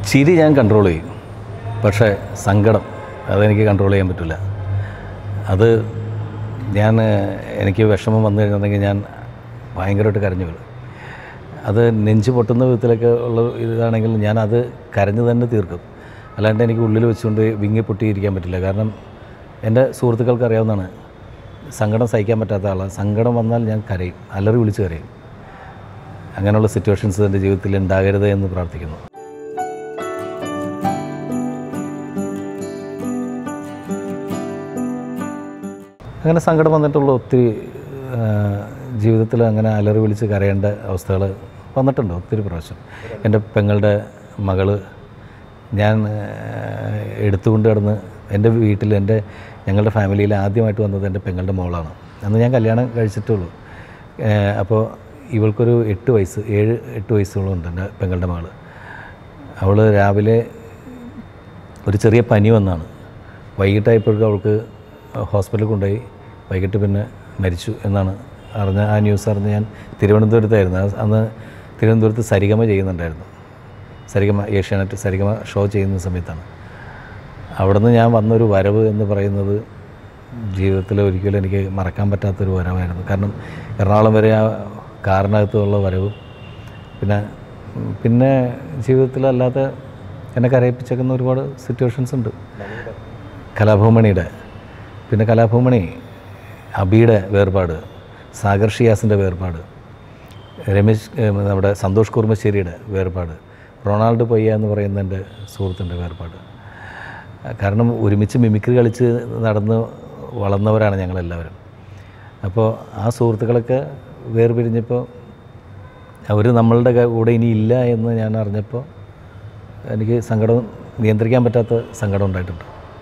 ചിരി ഞാൻ കൺട്രോൾ ചെയ്യും പക്ഷേ സങ്കടം അതെനിക്ക് കൺട്രോൾ ചെയ്യാൻ പറ്റില്ല അത് ഞാൻ എനിക്ക് വിഷമം വന്നു കഴിഞ്ഞിട്ടുണ്ടെങ്കിൽ ഞാൻ ഭയങ്കരമായിട്ട് കരഞ്ഞു വരും അത് നെഞ്ച് പൊട്ടുന്ന വിധത്തിലൊക്കെ ഉള്ള ഇതാണെങ്കിൽ ഞാൻ അത് കരഞ്ഞു തന്നെ തീർക്കും അല്ലാണ്ട് എനിക്ക് ഉള്ളിൽ വെച്ചുകൊണ്ട് വിങ്ങി പൊട്ടിയിരിക്കാൻ പറ്റില്ല കാരണം എൻ്റെ സുഹൃത്തുക്കൾക്ക് അറിയാവുന്നതാണ് സങ്കടം സഹിക്കാൻ പറ്റാത്ത ആളാണ് സങ്കടം വന്നാൽ ഞാൻ കരയും അലറി വിളിച്ച് കരയും അങ്ങനെയുള്ള സിറ്റുവേഷൻസ് എൻ്റെ ജീവിതത്തിൽ ഉണ്ടാകരുത് എന്ന് പ്രാർത്ഥിക്കുന്നു അങ്ങനെ സങ്കടം വന്നിട്ടുള്ള ഒത്തിരി ആ, ജീവിതത്തിൽ അങ്ങനെ അലറി വിളിച്ച് കരയേണ്ട അവസ്ഥകൾ വന്നിട്ടുണ്ട് ഒത്തിരി പ്രാവശ്യം എൻ്റെ പെങ്ങളുടെ മകള് ഞാൻ ആ, എടുത്തുകൊണ്ട് കിടന്ന് എൻ്റെ വീട്ടിൽ എൻ്റെ ഞങ്ങളുടെ ഫാമിലിയിൽ ആദ്യമായിട്ട് വന്നത് എൻ്റെ പെങ്ങളുടെ മോളാണ് അന്ന് ഞാൻ കല്യാണം കഴിച്ചിട്ടുള്ളൂ അപ്പോൾ ഇവൾക്കൊരു എട്ട് വയസ്സ് ഏഴ് എട്ട് വയസ്സോളം ഉണ്ട് എൻ്റെ പെങ്ങളുടെ മകൾ അവൾ രാവിലെ ഒരു ചെറിയ പനി വന്നാണ് വൈകിട്ടായപ്പോഴേക്കും അവൾക്ക് ഹോസ്പിറ്റലിൽ കൊണ്ടുപോയി വൈകിട്ട് പിന്നെ മരിച്ചു എന്നാണ് അറിഞ്ഞ ആ ന്യൂസ് അറിഞ്ഞ് ഞാൻ തിരുവനന്തപുരത്തായിരുന്നു ആ- അന്ന് തിരുവനന്തപുരത്ത് സരിഗമ ചെയ്യുന്നുണ്ടായിരുന്നു സരിഗമ ഏഷ്യാനെറ്റ് സരിഗമ ഷോ ചെയ്യുന്ന സമയത്താണ് അവിടുന്ന് ഞാൻ വന്നൊരു വരവ് എന്ന് പറയുന്നത് ജീവിതത്തിൽ ഒരിക്കലും എനിക്ക് മറക്കാൻ പറ്റാത്തൊരു വരവായിരുന്നു കാരണം എറണാകുളം വരെ ആ കാറിനകത്തുള്ള വരവും പിന്നെ പിന്നെ ജീവിതത്തിലല്ലാത്ത എന്നെ കരയിപ്പിച്ചേക്കുന്ന ഒരുപാട് സിറ്റുവേഷൻസ് ഉണ്ട് കലാഭവമണിയുടെ പിന്നെ കലാഭവമണി അബിയുടെ വേർപാട് സാഗർ ഷിയാസിൻ്റെ വേർപാട് രമേശ് ഏഹ്, നമ്മുടെ സന്തോഷ് കുർമ്മശ്ശേരിയുടെ വേർപാട് റൊണാൾഡോ പൊയ്യ എന്ന് പറയുന്ന എൻ്റെ സുഹൃത്തിൻ്റെ വേർപാട് കാരണം ഒരുമിച്ച് മിമിക്രി കളിച്ച് നടന്ന് വളർന്നവരാണ് ഞങ്ങളെല്ലാവരും അപ്പോൾ ആ സുഹൃത്തുക്കളൊക്കെ വേർപിരിഞ്ഞപ്പോൾ അവർ നമ്മളുടെ ക- കൂടെ ഇനി ഇല്ല എന്ന് ഞാൻ അറിഞ്ഞപ്പോൾ എനിക്ക് സങ്കടം നിയന്ത്രിക്കാൻ പറ്റാത്ത സങ്കടം ഉണ്ടായിട്ടുണ്ട്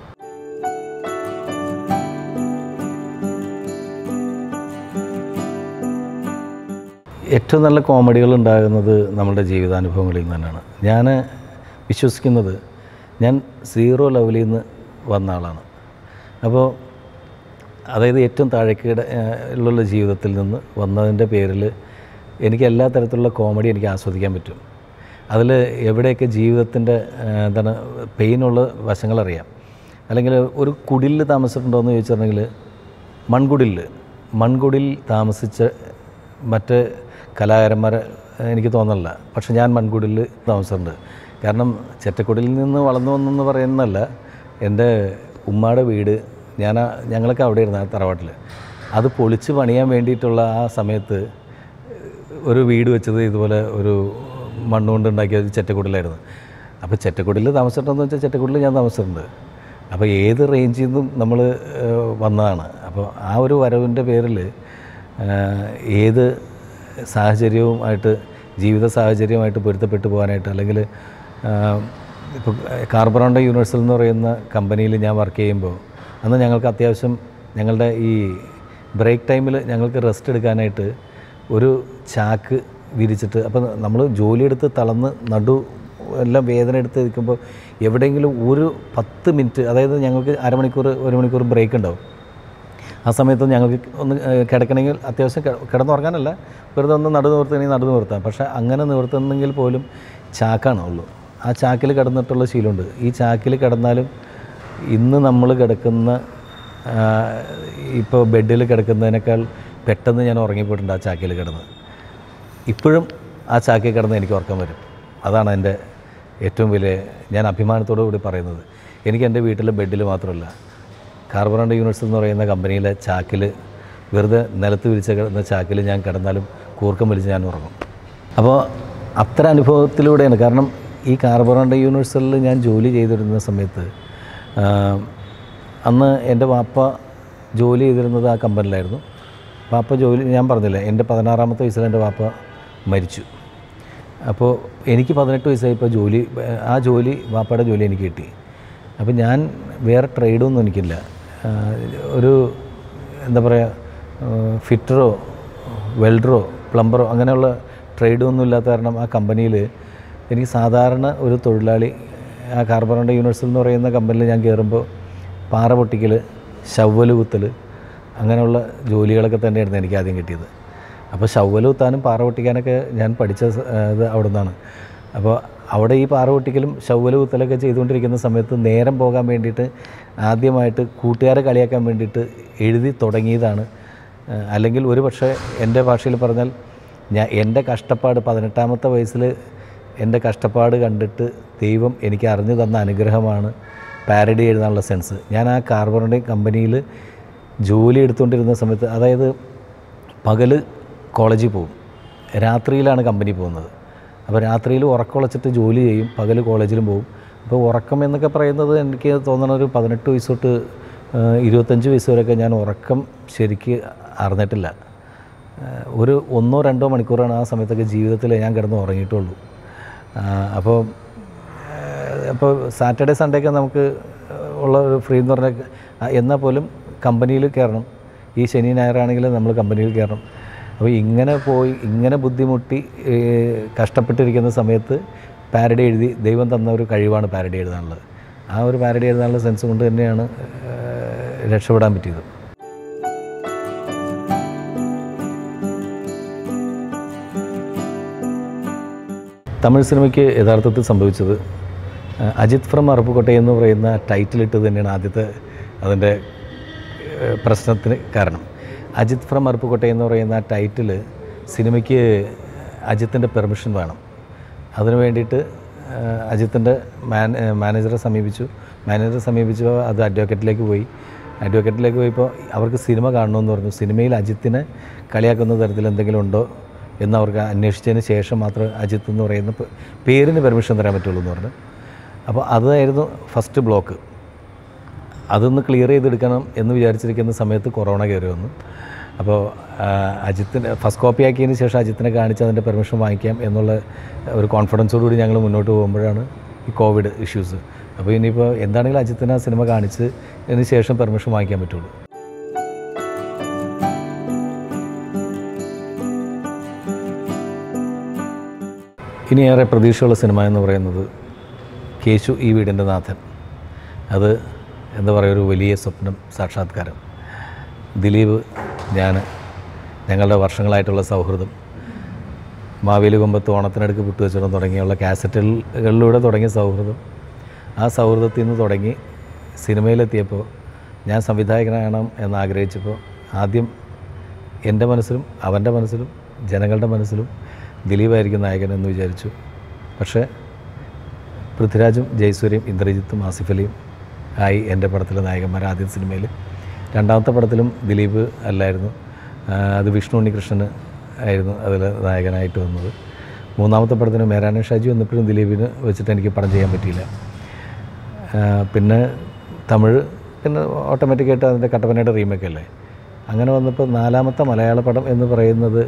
ഏറ്റവും നല്ല കോമഡികൾ ഉണ്ടാകുന്നത് നമ്മുടെ ജീവിതാനുഭവങ്ങളിൽ നിന്ന് തന്നെയാണ് ഞാൻ വിശ്വസിക്കുന്നത് ഞാൻ സീറോ ലെവലിൽ നിന്ന് വന്ന ആളാണ് അപ്പോൾ അതായത് ഏറ്റവും താഴേക്കിട ഉള്ള ജീവിതത്തിൽ നിന്ന് വന്നതിൻ്റെ പേരിൽ എനിക്ക് എല്ലാ തരത്തിലുള്ള കോമഡി എനിക്ക് ആസ്വദിക്കാൻ പറ്റും അതിൽ എവിടെയൊക്കെ ജീവിതത്തിൻ്റെ എന്താണ് പെയിനുള്ള വശങ്ങളറിയാം അല്ലെങ്കിൽ ഒരു കുടിലിൽ താമസിച്ചിട്ടുണ്ടോ എന്ന് ചോദിച്ചിട്ടുണ്ടെങ്കിൽ മൺകുടിലിൽ മൺകുടിൽ താമസിച്ച മറ്റ് കലാകാരന്മാരെ എനിക്ക് തോന്നല്ല പക്ഷെ ഞാൻ മൺകുടിലിൽ താമസിച്ചിട്ടുണ്ട് കാരണം ചെറ്റക്കുടിലിൽ നിന്ന് വളർന്നു വന്നെന്ന് പറയുന്നതല്ല എൻ്റെ ഉമ്മയുടെ വീട് ഞാൻ ആ- ഞങ്ങളൊക്കെ അവിടെ ഇരുന്ന തറവാട്ടിൽ അത് പൊളിച്ച് പണിയാൻ വേണ്ടിയിട്ടുള്ള ആ സമയത്ത് ഒരു വീട് വെച്ചത് ഇതുപോലെ ഒരു മണ്ണുകൊണ്ട് ഉണ്ടാക്കിയ ഒരു ചെറ്റക്കുടിലായിരുന്നു അപ്പോൾ ചെറ്റക്കുടിൽ താമസിച്ചിട്ടുണ്ടെന്ന് വെച്ചാൽ ചെറ്റക്കുടിൽ ഞാൻ താമസിച്ചിട്ടുണ്ട് അപ്പോൾ ഏത് റേഞ്ചിൽ നിന്നും നമ്മൾ വന്നതാണ് അപ്പോൾ ആ ഒരു വരവിൻ്റെ പേരിൽ ഏത് സാഹചര്യവുമായിട്ട് ജീവിത സാഹചര്യവുമായിട്ട് പൊരുത്തപ്പെട്ടു പോകാനായിട്ട് അല്ലെങ്കിൽ ഇപ്പോൾ കാർബറോണ്ട യൂണിവേഴ്സൽ എന്ന് പറയുന്ന കമ്പനിയിൽ ഞാൻ വർക്ക് ചെയ്യുമ്പോൾ അന്ന് ഞങ്ങൾക്ക് അത്യാവശ്യം ഞങ്ങളുടെ ഈ ബ്രേക്ക് ടൈമിൽ ഞങ്ങൾക്ക് റെസ്റ്റ് എടുക്കാനായിട്ട് ഒരു ചാക്ക് വിരിച്ചിട്ട് അപ്പോൾ നമ്മൾ ജോലിയെടുത്ത് തളർന്ന് നടു എല്ലാം വേദന എടുത്ത് നിൽക്കുമ്പോൾ എവിടെയെങ്കിലും ഒരു പത്ത് മിനിറ്റ് അതായത് ഞങ്ങൾക്ക് അരമണിക്കൂർ ഒരു മണിക്കൂർ ബ്രേക്ക് ഉണ്ടാവും ആ സമയത്ത് ഞങ്ങൾക്ക് ഒന്ന് ഏഹ്, കിടക്കണമെങ്കിൽ അത്യാവശ്യം കിട- കിടന്നുറങ്ങാനല്ല വെറുതെ ഒന്ന് നടു നിവർത്തണമെങ്കിൽ നടു നിവർത്താം പക്ഷേ അങ്ങനെ നിവർത്തുന്നെങ്കിൽ പോലും ചാക്കാണ് ഉള്ളൂ ആ ചാക്കിൽ കിടന്നിട്ടുള്ള ശീലമുണ്ട് ഈ ചാക്കിൽ കിടന്നാലും ഇന്ന് നമ്മൾ കിടക്കുന്ന ഇപ്പോൾ ബെഡിൽ കിടക്കുന്നതിനേക്കാൾ പെട്ടെന്ന് ഞാൻ ഉറങ്ങിപ്പോയിട്ടുണ്ട് ആ ചാക്കിൽ കിടന്ന് ഇപ്പോഴും ആ ചാക്കിൽ കിടന്ന് എനിക്ക് ഉറക്കം വരും അതാണ് എൻ്റെ ഏറ്റവും വലിയ ഞാൻ അഭിമാനത്തോടു കൂടി പറയുന്നത് എനിക്ക് എൻ്റെ വീട്ടിലെ ബെഡിൽ മാത്രമല്ല കാർബറോണ്ട് യൂണിവേഴ്സ് എന്ന് പറയുന്ന കമ്പനിയിലെ ചാക്കിൽ വെറുതെ നിലത്ത് വിരിച്ച കിടന്ന ചാക്കിൽ ഞാൻ കിടന്നാലും കൂർക്കം വലിച്ച് ഞാൻ ഉറങ്ങും അപ്പോൾ അത്ര അനുഭവത്തിലൂടെയാണ് കാരണം ഈ കാർബറോണ്ട് യൂണിവേഴ്സലിൽ ഞാൻ ജോലി ചെയ്തിരുന്ന സമയത്ത് ആ, അന്ന് എൻ്റെ വാപ്പ ജോലി ചെയ്തിരുന്നത് ആ കമ്പനിയിലായിരുന്നു വാപ്പ ജോലി ഞാൻ പറഞ്ഞില്ലേ എൻ്റെ പതിനാറാമത്തെ വയസ്സിൽ എൻ്റെ വാപ്പ മരിച്ചു അപ്പോൾ എനിക്ക് പതിനെട്ട് വയസ്സായപ്പോൾ ജോലി ആ ജോലി വാപ്പയുടെ ജോലി എനിക്ക് കിട്ടി അപ്പോൾ ഞാൻ വേറെ ട്രേഡൊന്നും എനിക്കില്ല ആ, ഒരു എന്താ പറയുക ഫിറ്ററോ വെൽഡറോ പ്ലംബറോ അങ്ങനെയുള്ള ട്രേഡൊന്നും ഇല്ലാത്ത കാരണം ആ കമ്പനിയിൽ എനിക്ക് സാധാരണ ഒരു തൊഴിലാളി ആ കാർബറോണ്ട യൂണിവേഴ്സൽ എന്ന് പറയുന്ന കമ്പനിയിൽ ഞാൻ കയറുമ്പോൾ പാറ പൊട്ടിക്കൽ ശവ്വല് കുത്തൽ അങ്ങനെയുള്ള ജോലികളൊക്കെ തന്നെയായിരുന്നു എനിക്ക് ആദ്യം കിട്ടിയത് അപ്പോൾ ശവ്വല് കുത്താനും പാറ പൊട്ടിക്കാനൊക്കെ ഞാൻ പഠിച്ച സ- ഇത് അവിടെ നിന്നാണ് അപ്പോൾ അവിടെ ഈ പാറ പൊട്ടിക്കലും ശൗവല് കുത്തലൊക്കെ ചെയ്തുകൊണ്ടിരിക്കുന്ന സമയത്ത് നേരം പോകാൻ വേണ്ടിയിട്ട് ആദ്യമായിട്ട് കൂട്ടുകാരെ കളിയാക്കാൻ വേണ്ടിയിട്ട് എഴുതി തുടങ്ങിയതാണ് ഏഹ് അല്ലെങ്കിൽ ഒരു പക്ഷേ എൻ്റെ ഭാഷയിൽ പറഞ്ഞാൽ ഞാൻ എൻ്റെ കഷ്ടപ്പാട് പതിനെട്ടാമത്തെ വയസ്സിൽ എൻ്റെ കഷ്ടപ്പാട് കണ്ടിട്ട് ദൈവം എനിക്ക് അറിഞ്ഞു തന്ന അനുഗ്രഹമാണ് പാരഡി എഴുതാനുള്ള സെൻസ് ഞാൻ ആ കാർബണിൻ്റെ കമ്പനിയിൽ ജോലി എടുത്തുകൊണ്ടിരുന്ന സമയത്ത് അതായത് പകല് കോളേജിൽ പോകും രാത്രിയിലാണ് കമ്പനി പോകുന്നത് അപ്പോൾ രാത്രിയിൽ ഉറക്കമുളച്ചിട്ട് ജോലി ചെയ്യും പകൽ കോളേജിലും പോകും അപ്പോൾ ഉറക്കം എന്നൊക്കെ പറയുന്നത് എനിക്ക് തോന്നണ ഒരു പതിനെട്ട് വയസ്സ് തൊട്ട് ആ, ഇരുപത്തഞ്ച് വയസ്സ് വരെയൊക്കെ ഞാൻ ഉറക്കം ശരിക്ക് അറിഞ്ഞിട്ടില്ല ആ, ഒരു ഒന്നോ രണ്ടോ മണിക്കൂറാണ് ആ സമയത്തൊക്കെ ജീവിതത്തിൽ ഞാൻ കിടന്ന് ഉറങ്ങിയിട്ടുള്ളൂ ആ, അപ്പോൾ അപ്പോൾ സാറ്റർഡേ സൺഡേ ഒക്കെ നമുക്ക് ഉള്ള ഒരു ഫ്രീ എന്ന് പറഞ്ഞാൽ എന്നാൽ പോലും കമ്പനിയിൽ കയറണം ഈ ശനി ഞായറാണെങ്കിലും നമ്മൾ കമ്പനിയിൽ കയറണം അപ്പോൾ ഇങ്ങനെ പോയി ഇങ്ങനെ ബുദ്ധിമുട്ടി ഏഹ്, കഷ്ടപ്പെട്ടിരിക്കുന്ന സമയത്ത് പാരഡി എഴുതി ദൈവം തന്ന ഒരു കഴിവാണ് പാരഡി എഴുതാനുള്ളത് ആ ഒരു പാരഡി എഴുതാനുള്ള സെൻസ് കൊണ്ട് തന്നെയാണ് ഏഹ്, രക്ഷപ്പെടാൻ പറ്റിയത് തമിഴ് സിനിമയ്ക്ക് യഥാർത്ഥത്തിൽ സംഭവിച്ചത് ആ, അജിത് ഫ്രം അറുപ്പുകോട്ടെ എന്ന് പറയുന്ന ടൈറ്റിലിട്ട് തന്നെയാണ് ആദ്യത്തെ അതിൻ്റെ ഏഹ്, പ്രശ്നത്തിന് കാരണം അജിത് ഫ്രം അറുപ്പുകോട്ടെ എന്ന് പറയുന്ന ആ ടൈറ്റിൽ സിനിമയ്ക്ക് അജിത്തിൻ്റെ പെർമിഷൻ വേണം അതിനു വേണ്ടിയിട്ട് അജിത്തിൻ്റെ മാൻ മാനേജറെ സമീപിച്ചു മാനേജറെ സമീപിച്ചപ്പോൾ അത് അഡ്വക്കേറ്റിലേക്ക് പോയി അഡ്വക്കേറ്റിലേക്ക് പോയപ്പോൾ അവർക്ക് സിനിമ കാണണമെന്ന് പറഞ്ഞു സിനിമയിൽ അജിത്തിനെ കളിയാക്കുന്ന തരത്തിൽ എന്തെങ്കിലും ഉണ്ടോ എന്ന് അവർക്ക് അന്വേഷിച്ചതിന് ശേഷം മാത്രമേ അജിത്ത് എന്ന് പറയുന്ന പേ- പേരിന് പെർമിഷൻ തരാൻ പറ്റുള്ളൂ എന്ന് പറഞ്ഞു അപ്പോൾ അതായിരുന്നു ഫസ്റ്റ് ബ്ലോക്ക് അതൊന്ന് ക്ലിയർ ചെയ്തെടുക്കണം എന്ന് വിചാരിച്ചിരിക്കുന്ന സമയത്ത് കൊറോണ കയറി വന്നു അപ്പോൾ ആ, അജിത്തിന് ഫസ്റ്റ് കോപ്പി ആക്കിയതിന് ശേഷം അജിത്തിനെ കാണിച്ച് അതിൻ്റെ പെർമിഷൻ വാങ്ങിക്കാം എന്നുള്ള ഒരു കോൺഫിഡൻസോടുകൂടി ഞങ്ങൾ മുന്നോട്ട് പോകുമ്പോഴാണ് ഈ കോവിഡ് ഇഷ്യൂസ് അപ്പോൾ ഇനിയിപ്പോൾ എന്താണെങ്കിലും അജിത്തിന് ആ സിനിമ കാണിച്ച് അതിന് ശേഷം പെർമിഷൻ വാങ്ങിക്കാൻ പറ്റുള്ളൂ ഇനി ഏറെ പ്രതീക്ഷയുള്ള സിനിമ എന്ന് പറയുന്നത് കേശു ഈ വീടിൻ്റെ നാഥൻ അത് എന്താ പറയുക ഒരു വലിയ സ്വപ്നം സാക്ഷാത്കാരം ദിലീപ് ഞാൻ ഞങ്ങളുടെ വർഷങ്ങളായിട്ടുള്ള സൗഹൃദം മാവേലി കൊമ്പത്ത് ഓണത്തിനടുക്ക് പുട്ടുവെച്ചിടം തുടങ്ങിയുള്ള കാസറ്റുകളിലൂടെ തുടങ്ങിയ സൗഹൃദം ആ സൗഹൃദത്തിൽ നിന്ന് തുടങ്ങി സിനിമയിലെത്തിയപ്പോൾ ഞാൻ സംവിധായകനാകണം എന്ന് ആഗ്രഹിച്ചപ്പോൾ ആദ്യം എൻ്റെ മനസ്സിലും അവൻ്റെ മനസ്സിലും ജനങ്ങളുടെ മനസ്സിലും ദിലീപായിരിക്കും നായകൻ എന്ന് വിചാരിച്ചു പക്ഷേ പൃഥ്വിരാജും ജയസൂര്യയും ഇന്ദ്രജിത്തും ആസിഫ് അലിയും ആയി എൻ്റെ പടത്തിലെ നായകന്മാർ ആദ്യ സിനിമയിൽ രണ്ടാമത്തെ പടത്തിലും ദിലീപ് അല്ലായിരുന്നു ആ, അത് വിഷ്ണു ഉണ്ണികൃഷ്ണന് ആയിരുന്നു അതിൽ നായകനായിട്ട് വന്നത് മൂന്നാമത്തെ പടത്തിന് മേരാന ഷാജി വന്നപ്പോഴും ദിലീപിന് വെച്ചിട്ട് എനിക്ക് പടം ചെയ്യാൻ പറ്റിയില്ല ആ, പിന്നെ തമിഴ് പിന്നെ ഓട്ടോമാറ്റിക്കായിട്ട് അതിൻ്റെ കട്ടപ്പനയുടെ റീമേക്ക് അല്ലേ അങ്ങനെ വന്നപ്പോൾ നാലാമത്തെ മലയാള പടം എന്ന് പറയുന്നത്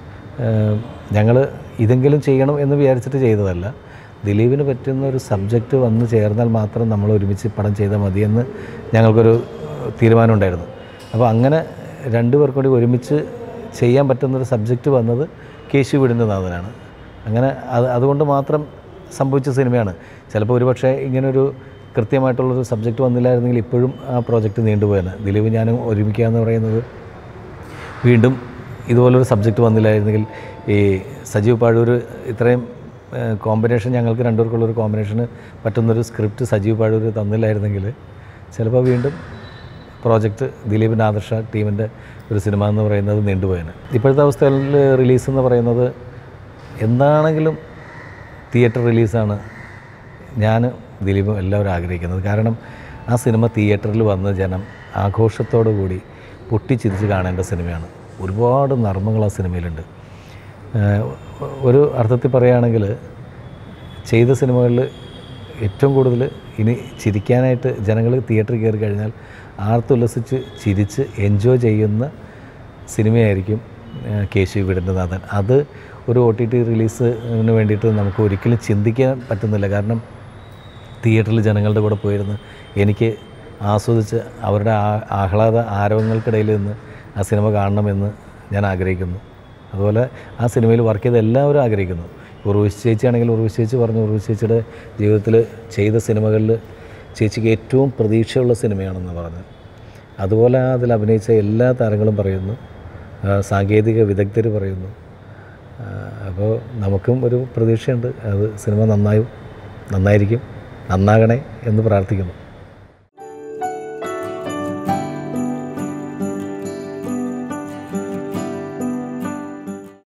ഞങ്ങൾ ഇതെങ്കിലും ചെയ്യണം എന്ന് വിചാരിച്ചിട്ട് ചെയ്തതല്ല ദിലീപിന് പറ്റുന്ന ഒരു സബ്ജക്റ്റ് വന്ന് ചേർന്നാൽ മാത്രം നമ്മൾ ഒരുമിച്ച് പടം ചെയ്താൽ മതിയെന്ന് ഞങ്ങൾക്കൊരു തീരുമാനം ഉണ്ടായിരുന്നു അപ്പോൾ അങ്ങനെ രണ്ടു പേർക്കും കൂടി ഒരുമിച്ച് ചെയ്യാൻ പറ്റുന്നൊരു സബ്ജക്റ്റ് വന്നത് കേശു വിടുന്ന നാഥനാണ് അങ്ങനെ അത് അതുകൊണ്ട് മാത്രം സംഭവിച്ച സിനിമയാണ് ചിലപ്പോൾ ഒരുപക്ഷെ ഇങ്ങനൊരു കൃത്യമായിട്ടുള്ളൊരു സബ്ജക്റ്റ് വന്നില്ലായിരുന്നെങ്കിൽ ഇപ്പോഴും ആ പ്രോജക്റ്റ് നീണ്ടുപോയാണ് ദിലീപ് ഞാനും ഒരുമിക്കുക എന്ന് പറയുന്നത് വീണ്ടും ഇതുപോലൊരു സബ്ജക്റ്റ് വന്നില്ലായിരുന്നെങ്കിൽ ഈ സജീവ് പാഴൂർ ഇത്രയും കോമ്പിനേഷൻ ഞങ്ങൾക്ക് രണ്ടുപേർക്കുള്ളൊരു കോമ്പിനേഷന് പറ്റുന്നൊരു സ്ക്രിപ്റ്റ് സജീവ് പാഴൂർ തന്നില്ലായിരുന്നെങ്കിൽ ചിലപ്പോൾ വീണ്ടും പ്രോജക്റ്റ് ദിലീപിൻ്റെ ആദർശ ടീമിൻ്റെ ഒരു സിനിമ എന്ന് പറയുന്നത് നീണ്ടുപോയാണ് ഇപ്പോഴത്തെ അവസ്ഥയിൽ റിലീസ് എന്ന് പറയുന്നത് എന്താണെങ്കിലും തിയേറ്റർ റിലീസാണ് ഞാൻ ദിലീപും എല്ലാവരും ആഗ്രഹിക്കുന്നത് കാരണം ആ സിനിമ തിയേറ്ററിൽ വന്ന് ജനം ആഘോഷത്തോടു കൂടി പൊട്ടിച്ചിരിച്ച് കാണേണ്ട സിനിമയാണ് ഒരുപാട് നർമ്മങ്ങൾ ആ സിനിമയിലുണ്ട് ഏഹ് ഒരു അർത്ഥത്തിൽ പറയുകയാണെങ്കിൽ ചെയ്ത സിനിമകളിൽ ഏറ്റവും കൂടുതൽ ഇനി ചിരിക്കാനായിട്ട് ജനങ്ങൾ തിയേറ്ററിൽ കയറി കഴിഞ്ഞാൽ ആർത്തുല്ലസിച്ച് ചിരിച്ച് എൻജോയ് ചെയ്യുന്ന സിനിമയായിരിക്കും ഏഹ് കേശു വീടിൻ്റെ നാഥൻ അത് ഒരു ഒ ടി ടി റിലീസിന് വേണ്ടിയിട്ട് നമുക്ക് ഒരിക്കലും ചിന്തിക്കാൻ പറ്റുന്നില്ല കാരണം തിയേറ്ററിൽ ജനങ്ങളുടെ കൂടെ പോയിരുന്ന് എനിക്ക് ആസ്വദിച്ച് അവരുടെ ആ ആഹ്ലാദ ആരവങ്ങൾക്കിടയിൽ നിന്ന് ആ സിനിമ കാണണമെന്ന് ഞാൻ ആഗ്രഹിക്കുന്നു അതുപോലെ ആ സിനിമയിൽ വർക്ക് ചെയ്ത എല്ലാവരും ആഗ്രഹിക്കുന്നു ഉർവശി ചേച്ചിയാണെങ്കിൽ ഉർവശി ചേച്ചി പറഞ്ഞു ഉർവശി ചേച്ചിയുടെ ജീവിതത്തിൽ ചെയ്ത സിനിമകളിൽ ചേച്ചിക്ക് ഏറ്റവും പ്രതീക്ഷയുള്ള സിനിമയാണെന്ന് പറഞ്ഞു അതുപോലെ അതിൽ അഭിനയിച്ച എല്ലാ താരങ്ങളും പറയുന്നു ആ, സാങ്കേതിക വിദഗ്ധർ പറയുന്നു അപ്പോൾ നമുക്കും ഒരു പ്രതീക്ഷയുണ്ട് അത് സിനിമ നന്നായും നന്നായിരിക്കും നന്നാകണേ എന്ന് പ്രാർത്ഥിക്കുന്നു